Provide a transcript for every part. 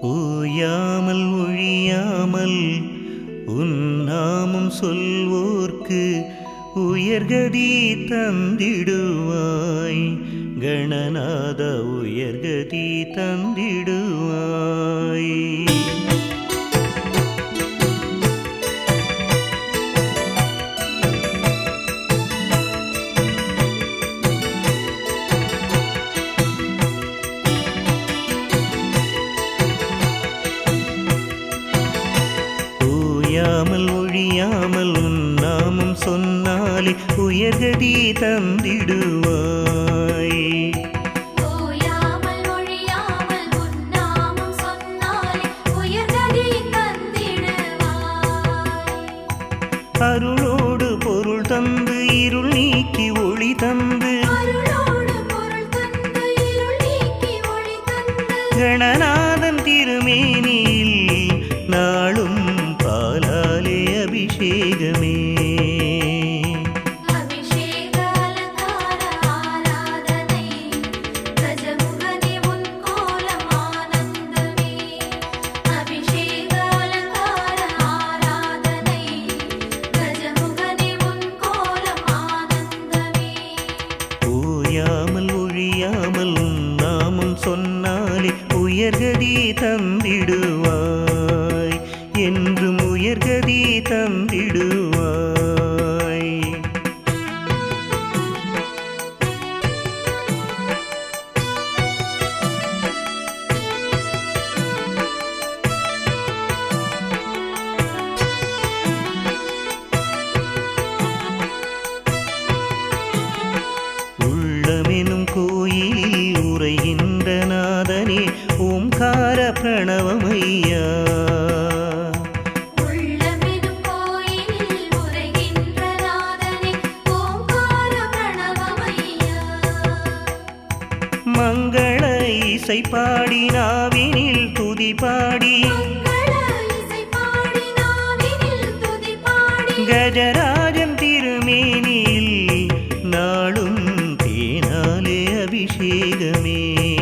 ஓயாமல் ஒழியாமல் உன்னாமும் சொல்வோர்க்கு உயர்கதி தந்திடுவாய் கணநாத உயர்கதி தந்திடுவாய் ஓயாமல் ஒழியாமல் உன்னாமும் சொன்னாலே உயர்கதி தந்திடுவாய் ஓயாமல் ஒழியாமல் உன்னாமம் சொன்னாலே உயர்கதி தந்திடுவாய் அருளோடு பொருள் தந்து இருள் நீக்கி ஒளி தந்து அருளோடு பொருள் தந்து இருள் நீக்கி ஒளி தந்து கணநாதன் திருமேனியில் நாளும் பாலாலே அபிஷேகமே அபிஷேக அலங்கார ஆராதனை கஜமுகனே உன் கோலம் ஆனந்தமே அபிஷேக அலங்கார ஆராதனை கஜமுகனே உன் கோலம் ஆனந்தமே ஓயாமல் ஒழியாமல் உன் நாமம் சொன்னாலே உயர்கதி தந்திடுவாய் என்றும் உயர்கதி தந்திடுவாய் உள்ளமெனும் கோயிலில் உரைகின்ற நாதனே ஓம்கார பிரணவமையா உள்ளமெனும் கோயிலில் உரைகின்ற நாதனே ஓங்கார பிரணவமையா மங்கள இசை பாடி நாவினில் துதி பாடி மங்கள இசை பாடி நாவினில் துதி பாடி கஜராஜன் திருமேனியில் நாளும் தேனாலே அபிஷேகமே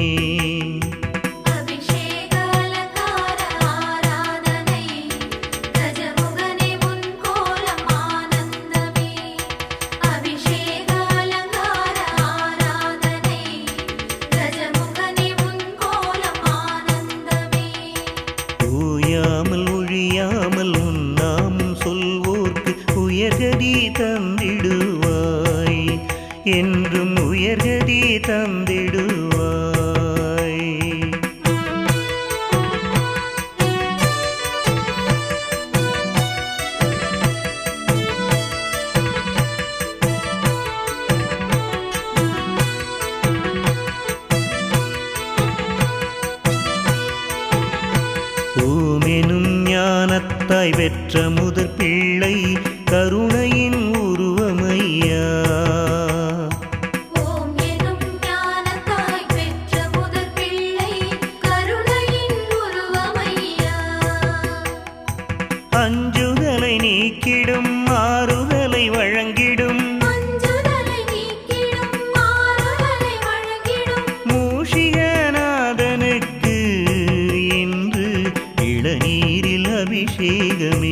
அபிஷேக அலங்கார ஆராதனை கஜமுகனே உன் கோலம் ஆனந்தமே அபிஷேக அலங்கார ஆராதனை கஜமுகனே உன் கோலம் ஆனந்தமே ஓயாமல் ஒழியாமல் உன் நாமம் சொல்வோர்க்கு உயர்கதி தந்திடுவாய் என்றும் உயர்கதி தந்திடுவாய் ஓமெனும் ஞானத்தாய் பெற்ற முதற் பிள்ளை கருணையின் உருவமையா ஓம் எனும் ஞானத்தாய் பெற்ற முதற் பிள்ளை கருணையின் உருவமையா அஞ்சுதலை நீக்கிடும் ஆறுதலை வழங்கிடும் மஞ்சுதலை நீக்கிடும் மாறுதலை வழங்கிடும் மூஷிகநாதனுக்கு இன்று இளநீரில் அபிஷேகமே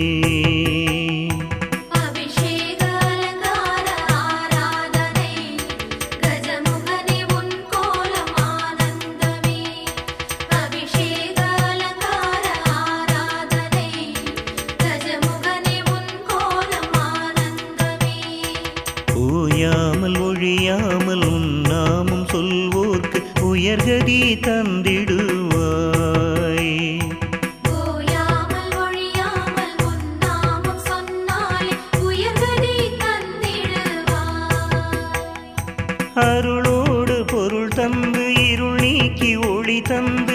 அபிஷேக அலங்கார ஆராதனை கஜமுகனே உன் கோலம் ஆனந்தமே அபிஷேக அலங்கார ஆராதனை கஜமுகனே உன் கோலம் ஆனந்தமே ஓயாமல் ஒழியாமல் உன் நாமம் சொல்வோர்க்கு உயர்கதி தந்திடுவாய் ஓயாமல் ஒழியாமல் உன் நாமம் சொன்னாலே உயர்கதி தந்திடுவாய் அருளோடு பொருள் தந்து இருள் நீக்கி ஒளி தந்து